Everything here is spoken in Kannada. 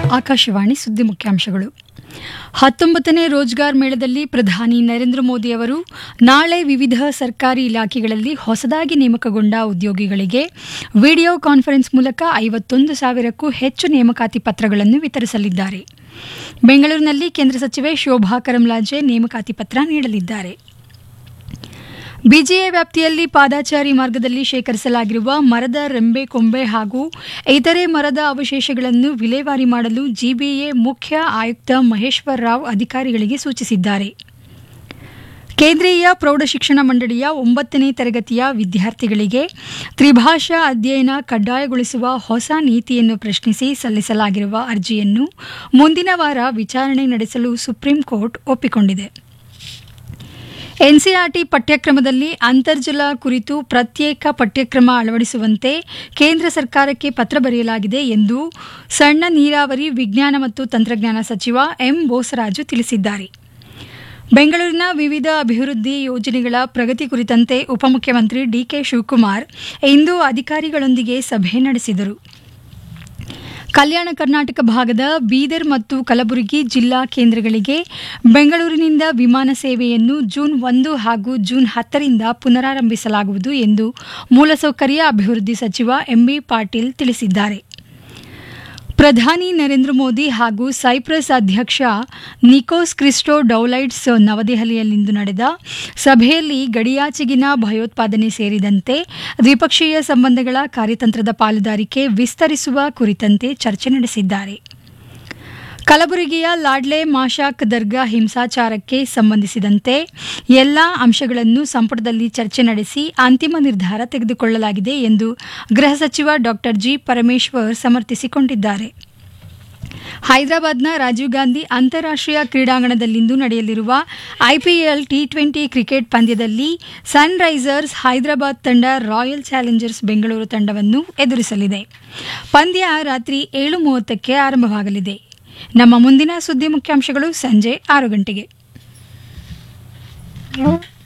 ಆಕಾಶವಾಣಿ ಸುದ್ದಿ ಮುಖ್ಯಾಂಶಗಳು ಹತ್ತೊಂಬತ್ತನೇ ರೋಜ್ಗಾರ್ ಮೇಳದಲ್ಲಿ ಪ್ರಧಾನಿ ನರೇಂದ್ರ ಮೋದಿ ಅವರು ನಾಳೆ ವಿವಿಧ ಸರ್ಕಾರಿ ಇಲಾಖೆಗಳಲ್ಲಿ ಹೊಸದಾಗಿ ನೇಮಕಗೊಂಡ ಉದ್ಯೋಗಿಗಳಿಗೆ ವಿಡಿಯೋ ಕಾನ್ಫರೆನ್ಸ್ ಮೂಲಕ ಐವತ್ತೊಂದು ಸಾವಿರಕ್ಕೂ ಹೆಚ್ಚು ನೇಮಕಾತಿ ಪತ್ರಗಳನ್ನು ವಿತರಿಸಲಿದ್ದಾರೆ ಬೆಂಗಳೂರಿನಲ್ಲಿ ಕೇಂದ್ರ ಸಚಿವೆ ಶೋಭಾ ಕರಂಲಾಜೆ ನೇಮಕಾತಿ ಪತ್ರ ನೀಡಲಿದ್ದಾರೆ ಬಿಜಿಎ ವ್ಯಾಪ್ತಿಯಲ್ಲಿ ಪಾದಾಚಾರಿ ಮಾರ್ಗದಲ್ಲಿ ಶೇಖರಿಸಲಾಗಿರುವ ಮರದ ರೆಂಬೆ ಕೊಂಬೆ ಹಾಗೂ ಇತರೆ ಮರದ ಅವಶೇಷಗಳನ್ನು ವಿಲೇವಾರಿ ಮಾಡಲು ಜಿಬಿಎ ಮುಖ್ಯ ಆಯುಕ್ತ ಮಹೇಶ್ವರ್ ರಾವ್ ಅಧಿಕಾರಿಗಳಿಗೆ ಸೂಚಿಸಿದ್ದಾರೆ ಕೇಂದ್ರೀಯ ಪ್ರೌಢಶಿಕ್ಷಣ ಮಂಡಳಿಯ ಒಂಬತ್ತನೇ ತರಗತಿಯ ವಿದ್ಯಾರ್ಥಿಗಳಿಗೆ ತ್ರಿಭಾಷಾ ಅಧ್ಯಯನ ಕಡ್ಡಾಯಗೊಳಿಸುವ ಹೊಸ ನೀತಿಯನ್ನು ಪ್ರಶ್ನಿಸಿ ಸಲ್ಲಿಸಲಾಗಿರುವ ಅರ್ಜಿಯನ್ನು ಮುಂದಿನ ವಾರ ವಿಚಾರಣೆ ನಡೆಸಲು ಸುಪ್ರೀಂ ಕೋರ್ಟ್ ಒಪ್ಪಿಕೊಂಡಿದೆ ಎನ್ಸಿಆರ್ಟಿ ಪಠ್ಯಕ್ರಮದಲ್ಲಿ ಅಂತರ್ಜಲ ಕುರಿತು ಪ್ರತ್ಯೇಕ ಪಠ್ಯಕ್ರಮ ಅಳವಡಿಸುವಂತೆ ಕೇಂದ್ರ ಸರ್ಕಾರಕ್ಕೆ ಪತ್ರ ಬರೆಯಲಾಗಿದೆ ಎಂದು ಸಣ್ಣ ನೀರಾವರಿ ವಿಜ್ಞಾನ ಮತ್ತು ತಂತ್ರಜ್ಞಾನ ಸಚಿವ ಎಂ ಬೋಸರಾಜು ತಿಳಿಸಿದ್ದಾರೆ ಬೆಂಗಳೂರಿನ ವಿವಿಧ ಅಭಿವೃದ್ಧಿ ಯೋಜನೆಗಳ ಪ್ರಗತಿ ಕುರಿತಂತೆ ಉಪಮುಖ್ಯಮಂತ್ರಿ ಡಿಕೆ ಶಿವಕುಮಾರ್ ಇಂದು ಅಧಿಕಾರಿಗಳೊಂದಿಗೆ ಸಭೆ ನಡೆಸಿದರು ಕಲ್ಯಾಣ ಕರ್ನಾಟಕ ಭಾಗದ ಬೀದರ್ ಮತ್ತು ಕಲಬುರಗಿ ಜಿಲ್ಲಾ ಕೇಂದ್ರಗಳಿಗೆ ಬೆಂಗಳೂರಿನಿಂದ ವಿಮಾನ ಸೇವೆಯನ್ನು ಜೂನ್ ಒಂದು ಹಾಗೂ ಜೂನ್ ಹತ್ತರಿಂದ ಪುನರಾರಂಭಿಸಲಾಗುವುದು ಎಂದು ಮೂಲಸೌಕರ್ಯ ಅಭಿವೃದ್ಧಿ ಸಚಿವ ಎಂಬಿ ಪಾಟೀಲ್ ತಿಳಿಸಿದ್ದಾರೆ ಪ್ರಧಾನಿ ನರೇಂದ್ರ ಮೋದಿ ಹಾಗೂ ಸೈಪ್ರಸ್ ಅಧ್ಯಕ್ಷ ನಿಕೋಸ್ ಕ್ರಿಸ್ಟೋ ಡೌಲೈಟ್ಸ್ ನವದೆಹಲಿಯಲ್ಲಿಂದು ನಡೆದ ಸಭೆಯಲ್ಲಿ ಗಡಿಯಾಚೆಗಿನ ಭಯೋತ್ಪಾದನೆ ಸೇರಿದಂತೆ ದ್ವಿಪಕ್ಷೀಯ ಸಂಬಂಧಗಳ ಕಾರ್ಯತಂತ್ರದ ಪಾಲುದಾರಿಕೆ ವಿಸ್ತರಿಸುವ ಕುರಿತಂತೆ ಚರ್ಚೆ ನಡೆಸಿದ್ದಾರೆ ಕಲಬುರಗಿಯ ಲಾಡ್ಲೆ ಮಾಶಾಕ್ ದರ್ಗಾ ಹಿಂಸಾಚಾರಕ್ಕೆ ಸಂಬಂಧಿಸಿದಂತೆ ಎಲ್ಲಾ ಅಂಶಗಳನ್ನು ಸಂಪುಟದಲ್ಲಿ ಚರ್ಚೆ ನಡೆಸಿ ಅಂತಿಮ ನಿರ್ಧಾರ ತೆಗೆದುಕೊಳ್ಳಲಾಗಿದೆ ಎಂದು ಗೃಹ ಸಚಿವ ಡಾ ಜಿ ಪರಮೇಶ್ವರ್ ಸಮರ್ಥಿಸಿಕೊಂಡಿದ್ದಾರೆ ಹೈದರಾಬಾದ್ನ ರಾಜೀವ್ ಗಾಂಧಿ ಅಂತಾರಾಷ್ಟೀಯ ಕ್ರೀಡಾಂಗಣದಲ್ಲಿಂದು ನಡೆಯಲಿರುವ ಐಪಿಎಲ್ ಟಿ ಟ್ವೆಂಟಿ ಕ್ರಿಕೆಟ್ ಪಂದ್ಯದಲ್ಲಿ ಸನ್ ರೈಸರ್ಸ್ ಹೈದರಾಬಾದ್ ತಂಡ ರಾಯಲ್ ಚಾಲೆಂಜರ್ಸ್ ಬೆಂಗಳೂರು ತಂಡವನ್ನು ಎದುರಿಸಲಿದೆ ಪಂದ್ಯ ರಾತ್ರಿ ಏಳು ಮೂವತ್ತಕ್ಕೆ ಆರಂಭವಾಗಲಿದೆ ನಮ್ಮ ಮುಂದಿನ ಸುದ್ದಿ ಮುಖ್ಯಾಂಶಗಳು ಸಂಜೆ ಆರು ಗಂಟೆಗೆ